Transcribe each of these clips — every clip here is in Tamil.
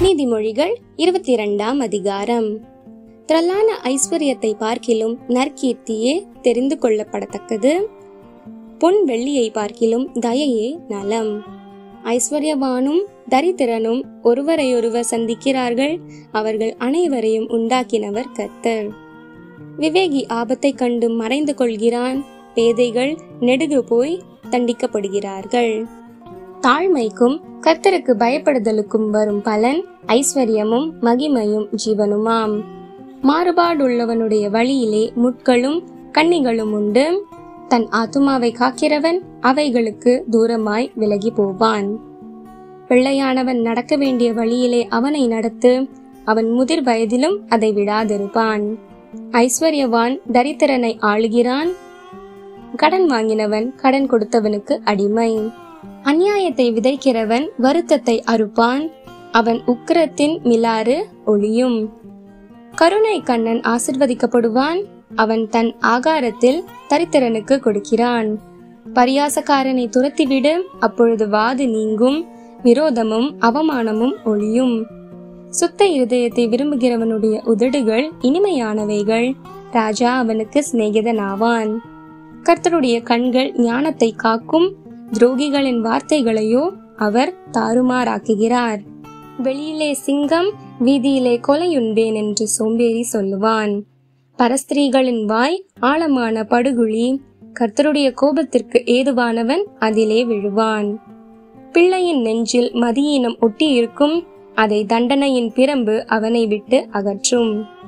நீதிமொழிகள் இருபத்தி இரண்டாம் அதிகாரம் திரளான ஐஸ்வர்யத்தை பார்க்கிலும் நற்கீர்த்தியே தெரிந்து கொள்ளப்படத்தக்கது பொன் வெள்ளியை பார்க்கிலும் தயையே நலம் ஐஸ்வர்யவானும் தரித்திரனும் ஒருவரையொருவர் சந்திக்கிறார்கள் அவர்கள் அனைவரையும் உண்டாக்கினவர் கர்த்தர் விவேகி ஆபத்தை கண்டு மறைந்து கொள்கிறான் பேதைகள் நெடுகு போய் தண்டிக்கப்படுகிறார்கள் தாழ்மைக்கும் கர்த்தருக்கு பயப்படுதலுக்கும் வரும் பலன் ஐஸ்வர்யமும் மகிமையும் ஜீவனுமாம் மாறுபாடுள்ளவனுடைய வழியிலே முட்களும் கண்ணிகளும் உண்டு தன் ஆத்துமாவை காக்கிறவன் அவைகளுக்கு தூரமாய் விலகி போவான் பிள்ளையானவன் நடக்க வேண்டிய வழியிலே அவனை நடத்து அவன் முதிர் வயதிலும் அதை விடாதிருப்பான் ஐஸ்வர்யவான் தரித்திரனை ஆளுகிறான் கடன் வாங்கினவன் கடன் கொடுத்தவனுக்கு அடிமை அநியாயத்தை விதைக்கிறவன் வருத்தத்தை அறுப்பான் அவன் உக்கிரத்தின் மிலாறு ஒளியும் கருணை கண்ணன் ஆசிர்வதிக்கப்படுவான் அவன் தன் ஆகாரத்தில் தரித்திரனுக்கு கொடுக்கிறான் பரியாசக்காரனை துரத்திவிடு அப்பொழுது வாது நீங்கும் விரோதமும் அவமானமும் ஒளியும் சுத்த இருதயத்தை விரும்புகிறவனுடைய உதடுகள் இனிமையானவைகள் ராஜா அவனுக்கு சிநேகிதனாவான் கர்த்தருடைய கண்கள் ஞானத்தை காக்கும் துரோகிகளின் வார்த்தைகளையோ அவர் தாறுமாறாக்குகிறார் வெளியிலே சிங்கம் வீதியிலே கொலையுண்பேன் என்று சோம்பேறி சொல்லுவான் பரஸ்திரீகளின் வாய் ஆழமான படுகுழி கர்த்தருடைய கோபத்திற்கு ஏதுவானவன் அதிலே விழுவான் பிள்ளையின் நெஞ்சில் மதியீனம் ஒட்டி இருக்கும் அதை தண்டனையின் பிரம்பு அவனை விட்டு அகற்றும்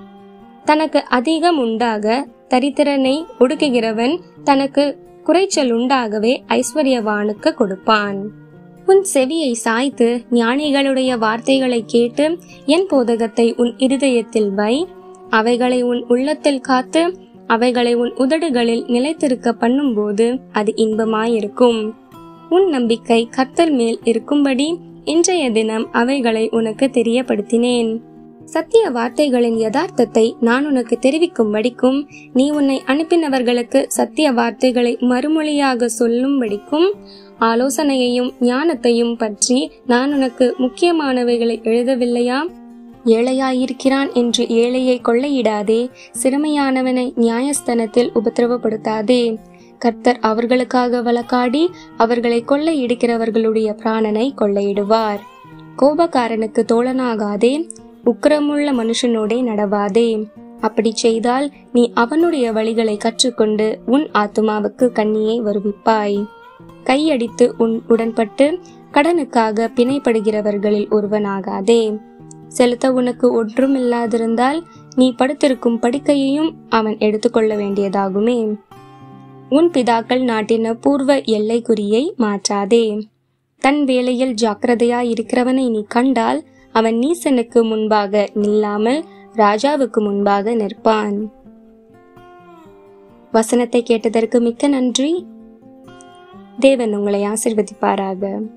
தனக்கு அதிகம் உண்டாக தரித்திரனை ஒடுக்குகிறவன் தனக்கு குறைச்சல் உண்டாகவே ஐஸ்வர்யவானுக்கு கொடுப்பான் உன் செவியை சாய்த்து ஞானிகளுடைய வார்த்தைகளை கேட்டு என் போதகத்தை உன் இருதயத்தில் வை அவைகளை உன் உள்ளத்தில் காத்து அவைகளை உன் உதடுகளில் நிலைத்திருக்க பண்ணும்போது அது இன்பமாயிருக்கும் உன் நம்பிக்கை கர்த்தர் மேல் இருக்கும்படி இன்றைய தினம் அவைகளை உனக்கு தெரியப்படுத்தினேன் சத்திய வார்த்தைகளின் யதார்த்தத்தை நான் உனக்கு தெரிவிக்கும்படிக்கும் நீ உன்னை அனுப்பினவர்களுக்கு சத்திய வார்த்தைகளை மறுமொழியாக சொல்லும்படிக்கும் ஆலோசனையையும் ஞானத்தையும் பற்றி நான் உனக்கு முக்கியமானவைகளை எழுதவில்லையா ஏழையாயிருக்கிறான் என்று ஏழையை கொள்ளையிடாதே சிறுமையானவனை நியாயஸ்தனத்தில் உபத்திரவப்படுத்தாதே கர்த்தர் அவர்களுக்காக வழக்காடி அவர்களை கொள்ளையிடுகிறவர்களுடைய பிராணனை கொள்ளையிடுவார் கோபக்காரனுக்கு தோழனாகாதே உக்கிரமுள்ள மனுஷனோடே நடவாதே அப்படி செய்தால் நீ அவனுடைய வழிகளை கற்றுக்கொண்டு உன் ஆத்துமாவுக்கு கண்ணியை வருவிப்பாய் கையடித்து உன் உடன்பட்டு கடனுக்காக பிணைப்படுகிறவர்களில் ஒருவனாகாதே செலுத்த உனக்கு ஒன்றுமில்லாதிருந்தால் நீ படுத்திருக்கும் படுக்கையையும் அவன் எடுத்துக்கொள்ள வேண்டியதாகுமே உன் பிதாக்கள் நாட்டின பூர்வ எல்லை குறியை மாற்றாதே தன் வேலையில் ஜாக்கிரதையா இருக்கிறவனை நீ கண்டால் அவன் நீசனுக்கு முன்பாக நில்லாமல் ராஜாவுக்கு முன்பாக நிற்பான் வசனத்தை கேட்டதற்கு மிக்க நன்றி தேவன் உங்களை ஆசிர்வதிப்பாராக